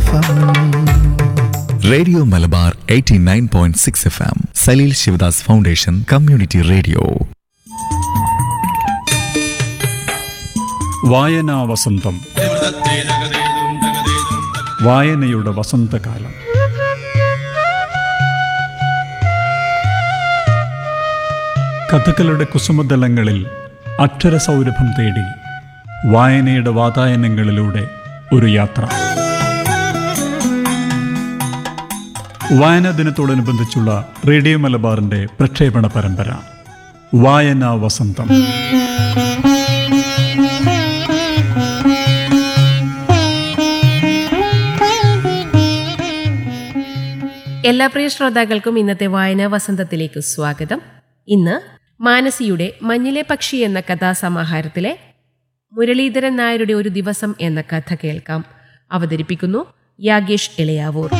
M radio Malabar 89.6 F M Saleel Sivadas foundation community radio വായനാ വസന്തം വായനയുടെ വസന്തകാലം കഥകളുടെ കുസുമതലങ്ങളിൽ അക്ഷരസൗരഭം തേടി വായനയുടെ വാതായനങ്ങളിലൂടെ ഒരു യാത്ര വായനാ ദിനത്തോടനുബന്ധിച്ചുള്ള റേഡിയോ മലബാറിന്റെ പ്രക്ഷേപണ പരമ്പര വായനാ വസന്തം എല്ലാ പ്രിയ ശ്രോതാക്കൾക്കും ഇന്നത്തെ വായനാ വസന്തത്തിലേക്ക് സ്വാഗതം ഇന്ന് മാനസിയുടെ മഞ്ഞിലെ പക്ഷി എന്ന കഥാസമാഹാരത്തിലെ മുരളീധരൻ നായരുടെ ഒരു ദിവസം എന്ന കഥ കേൾക്കാം അവതരിപ്പിക്കുന്നു യാഗേഷ് ഇളയാവൂർ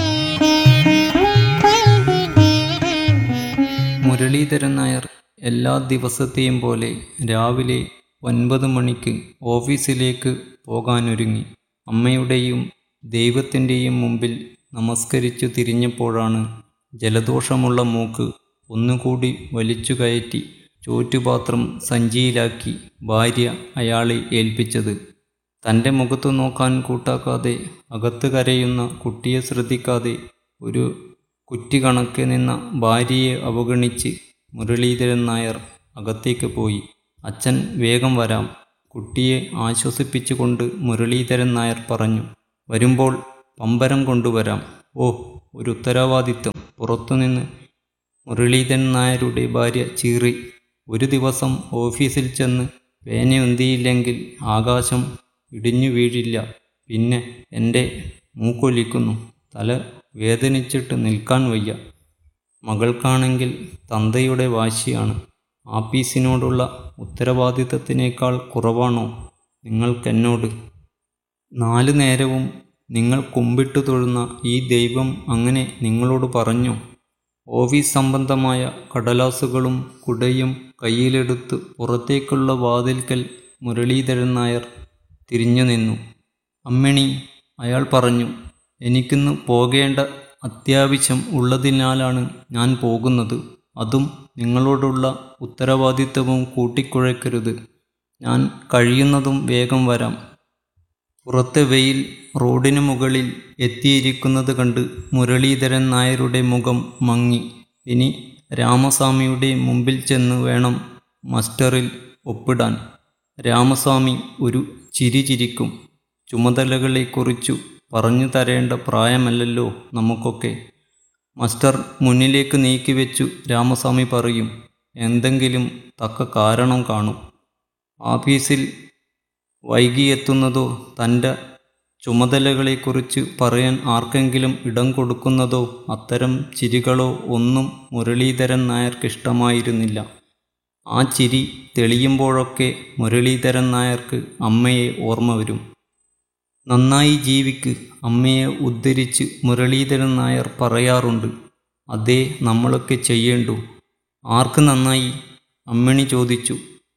മുരളീധരൻ നായർ എല്ലാ ദിവസത്തെയും പോലെ രാവിലെ ഒൻപത് മണിക്ക് ഓഫീസിലേക്ക് പോകാനൊരുങ്ങി അമ്മയുടെയും ദൈവത്തിൻ്റെയും മുമ്പിൽ നമസ്കരിച്ചു തിരിഞ്ഞപ്പോഴാണ് ജലദോഷമുള്ള മൂക്ക് ഒന്നുകൂടി വലിച്ചു കയറ്റി ചോറ്റുപാത്രം സഞ്ചിയിലാക്കി ഭാര്യ അയാളെ ഏൽപ്പിച്ചത് തൻ്റെ മുഖത്തു നോക്കാൻ കൂട്ടാക്കാതെ അകത്ത് കരയുന്ന കുട്ടിയെ ശ്രദ്ധിക്കാതെ ഒരു കുറ്റി കണക്കെ നിന്ന ഭാര്യയെ അവഗണിച്ച് മുരളീധരൻ നായർ അകത്തേക്ക് പോയി അച്ഛൻ വേഗം വരാം കുട്ടിയെ ആശ്വസിപ്പിച്ചുകൊണ്ട് മുരളീധരൻ നായർ പറഞ്ഞു വരുമ്പോൾ പമ്പരം കൊണ്ടുവരാം ഓ ഒരു ഉത്തരവാദിത്വം പുറത്തുനിന്ന് മുരളീധരൻ നായരുടെ ഭാര്യ ചീറി ഒരു ദിവസം ഓഫീസിൽ ചെന്ന് പേനയുന്തിയില്ലെങ്കിൽ ആകാശം ഇടിഞ്ഞു വീഴില്ല പിന്നെ എൻ്റെ മൂക്കൊലിക്കുന്നു തല വേദനിച്ചിട്ട് നിൽക്കാൻ വയ്യ മകൾക്കാണെങ്കിൽ തന്തയുടെ വാശിയാണ് ആപ്പീസിനോടുള്ള ഉത്തരവാദിത്തത്തിനേക്കാൾ കുറവാണോ നിങ്ങൾക്കെന്നോട് നാലു നേരവും നിങ്ങൾ കുമ്പിട്ടു തൊഴുന്ന ഈ ദൈവം അങ്ങനെ നിങ്ങളോട് പറഞ്ഞു ഓഫീസ് സംബന്ധമായ കടലാസുകളും കുടയും കയ്യിലെടുത്ത് പുറത്തേക്കുള്ള വാതിൽക്കൽ മുരളീധരൻ നായർ തിരിഞ്ഞു നിന്നു അമ്മിണി അയാൾ പറഞ്ഞു എനിക്കിന്ന് പോകേണ്ട അത്യാവശ്യം ഉള്ളതിനാലാണ് ഞാൻ പോകുന്നത് അതും നിങ്ങളോടുള്ള ഉത്തരവാദിത്വവും കൂട്ടിക്കുഴയ്ക്കരുത് ഞാൻ കഴിയുന്നതും വേഗം വരാം പുറത്തെ വെയിൽ റോഡിനു മുകളിൽ എത്തിയിരിക്കുന്നത് കണ്ട് മുരളീധരൻ നായരുടെ മുഖം മങ്ങി ഇനി രാമസ്വാമിയുടെ മുമ്പിൽ ചെന്ന് വേണം മസ്റ്ററിൽ ഒപ്പിടാൻ രാമസ്വാമി ഒരു ചിരി ചിരിക്കും ചുമതലകളെക്കുറിച്ചു പറഞ്ഞു തരേണ്ട പ്രായമല്ലല്ലോ നമുക്കൊക്കെ മസ്റ്റർ മുന്നിലേക്ക് നീക്കിവെച്ചു രാമസ്വാമി പറയും എന്തെങ്കിലും തക്ക കാരണം കാണും ആഫീസിൽ വൈകിയെത്തുന്നതോ തൻ്റെ ചുമതലകളെക്കുറിച്ച് പറയാൻ ആർക്കെങ്കിലും ഇടം കൊടുക്കുന്നതോ അത്തരം ചിരികളോ ഒന്നും മുരളീധരൻ നായർക്കിഷ്ടമായിരുന്നില്ല ആ ചിരി തെളിയുമ്പോഴൊക്കെ മുരളീധരൻ നായർക്ക് അമ്മയെ ഓർമ്മ വരും നന്നായി ജീവിക്ക് അമ്മയെ ഉദ്ധരിച്ച് മുരളീധരൻ നായർ പറയാറുണ്ട് അതേ നമ്മളൊക്കെ ചെയ്യേണ്ടു ആർക്ക് നന്നായി അമ്മിണി ചോദിച്ചു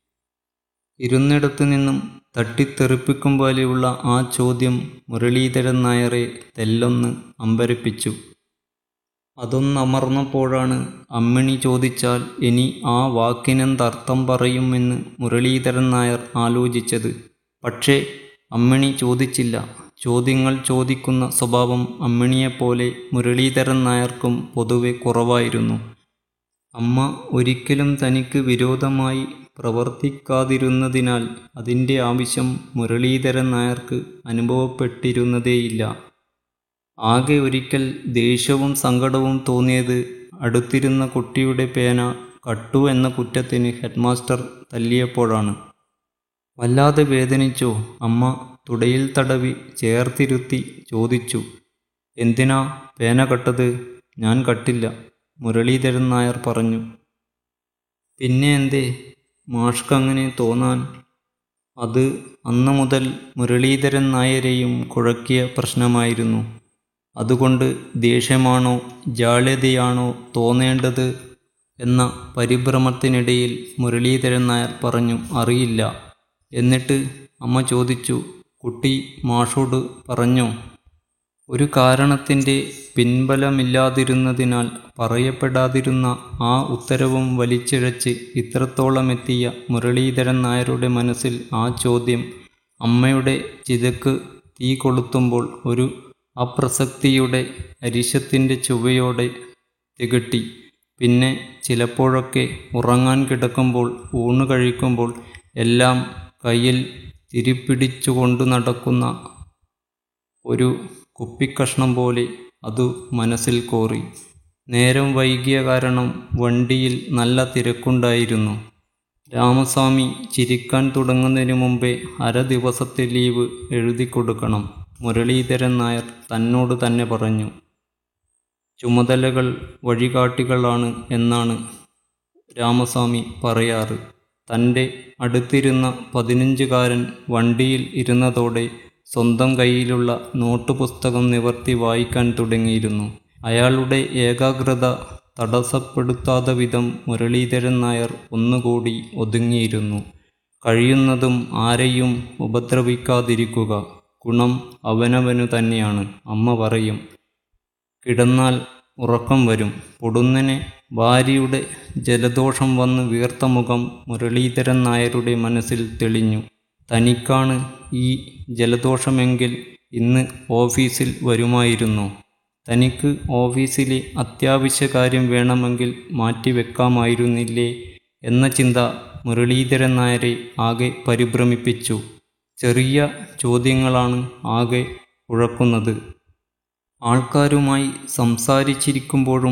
ഇരുന്നിടത്തു നിന്നും തട്ടിത്തെറിപ്പിക്കും പോലെയുള്ള ആ ചോദ്യം മുരളീധരൻ നായരെ തെല്ലൊന്ന് അമ്പരപ്പിച്ചു അതൊന്നമർന്നപ്പോഴാണ് അമ്മിണി ചോദിച്ചാൽ ഇനി ആ വാക്കിനെന്തർത്ഥം പറയുമെന്ന് മുരളീധരൻ നായർ ആലോചിച്ചത് പക്ഷേ അമ്മിണി ചോദിച്ചില്ല ചോദ്യങ്ങൾ ചോദിക്കുന്ന സ്വഭാവം അമ്മിണിയെപ്പോലെ മുരളീധരൻ നായർക്കും പൊതുവെ കുറവായിരുന്നു അമ്മ ഒരിക്കലും തനിക്ക് വിരോധമായി പ്രവർത്തിക്കാതിരുന്നതിനാൽ അതിൻ്റെ ആവശ്യം മുരളീധരൻ നായർക്ക് അനുഭവപ്പെട്ടിരുന്നതേയില്ല ആകെ ഒരിക്കൽ ദേഷ്യവും സങ്കടവും തോന്നിയത് അടുത്തിരുന്ന കുട്ടിയുടെ പേന കട്ടു എന്ന കുറ്റത്തിന് ഹെഡ്മാസ്റ്റർ തല്ലിയപ്പോഴാണ് വല്ലാതെ വേദനിച്ചോ അമ്മ തുടയിൽ തടവി ചേർത്തിരുത്തി ചോദിച്ചു എന്തിനാ പേന കട്ടത് ഞാൻ കട്ടില്ല മുരളീധരൻ നായർ പറഞ്ഞു പിന്നെ എന്തേ മാഷ്ക്കങ്ങനെ തോന്നാൻ അത് അന്നു മുതൽ മുരളീധരൻ നായരെയും കുഴക്കിയ പ്രശ്നമായിരുന്നു അതുകൊണ്ട് ദേഷ്യമാണോ ജാള്യതയാണോ തോന്നേണ്ടത് എന്ന പരിഭ്രമത്തിനിടയിൽ മുരളീധരൻ നായർ പറഞ്ഞു അറിയില്ല എന്നിട്ട് അമ്മ ചോദിച്ചു കുട്ടി മാഷോട് പറഞ്ഞോ ഒരു കാരണത്തിൻ്റെ പിൻബലമില്ലാതിരുന്നതിനാൽ പറയപ്പെടാതിരുന്ന ആ ഉത്തരവും വലിച്ചിഴച്ച് ഇത്രത്തോളം എത്തിയ മുരളീധരൻ നായരുടെ മനസ്സിൽ ആ ചോദ്യം അമ്മയുടെ ചിതക്ക് തീ കൊളുത്തുമ്പോൾ ഒരു അപ്രസക്തിയുടെ അരിശത്തിൻ്റെ ചുവയോടെ തികട്ടി പിന്നെ ചിലപ്പോഴൊക്കെ ഉറങ്ങാൻ കിടക്കുമ്പോൾ ഊണ് കഴിക്കുമ്പോൾ എല്ലാം കയ്യിൽ തിരിപ്പിടിച്ചുകൊണ്ടു നടക്കുന്ന ഒരു കുപ്പിക്കഷ്ണം പോലെ അതു മനസ്സിൽ കോറി നേരം വൈകിയ കാരണം വണ്ടിയിൽ നല്ല തിരക്കുണ്ടായിരുന്നു രാമസ്വാമി ചിരിക്കാൻ തുടങ്ങുന്നതിന് മുമ്പേ അര ദിവസത്തെ ലീവ് എഴുതി കൊടുക്കണം മുരളീധരൻ നായർ തന്നോട് തന്നെ പറഞ്ഞു ചുമതലകൾ വഴികാട്ടികളാണ് എന്നാണ് രാമസ്വാമി പറയാറ് തൻ്റെ അടുത്തിരുന്ന പതിനഞ്ചുകാരൻ വണ്ടിയിൽ ഇരുന്നതോടെ സ്വന്തം കയ്യിലുള്ള നോട്ട് പുസ്തകം നിവർത്തി വായിക്കാൻ തുടങ്ങിയിരുന്നു അയാളുടെ ഏകാഗ്രത തടസ്സപ്പെടുത്താത്ത വിധം മുരളീധരൻ നായർ ഒന്നുകൂടി ഒതുങ്ങിയിരുന്നു കഴിയുന്നതും ആരെയും ഉപദ്രവിക്കാതിരിക്കുക ഗുണം അവനവനു തന്നെയാണ് അമ്മ പറയും കിടന്നാൽ ഉറക്കം വരും പൊടുന്നനെ ഭാര്യയുടെ ജലദോഷം വന്ന് വീർത്ത മുഖം മുരളീധരൻ നായരുടെ മനസ്സിൽ തെളിഞ്ഞു തനിക്കാണ് ഈ ജലദോഷമെങ്കിൽ ഇന്ന് ഓഫീസിൽ വരുമായിരുന്നു തനിക്ക് ഓഫീസിലെ അത്യാവശ്യ കാര്യം വേണമെങ്കിൽ മാറ്റിവെക്കാമായിരുന്നില്ലേ എന്ന ചിന്ത മുരളീധരൻ നായരെ ആകെ പരിഭ്രമിപ്പിച്ചു ചെറിയ ചോദ്യങ്ങളാണ് ആകെ കുഴക്കുന്നത് ആൾക്കാരുമായി സംസാരിച്ചിരിക്കുമ്പോഴും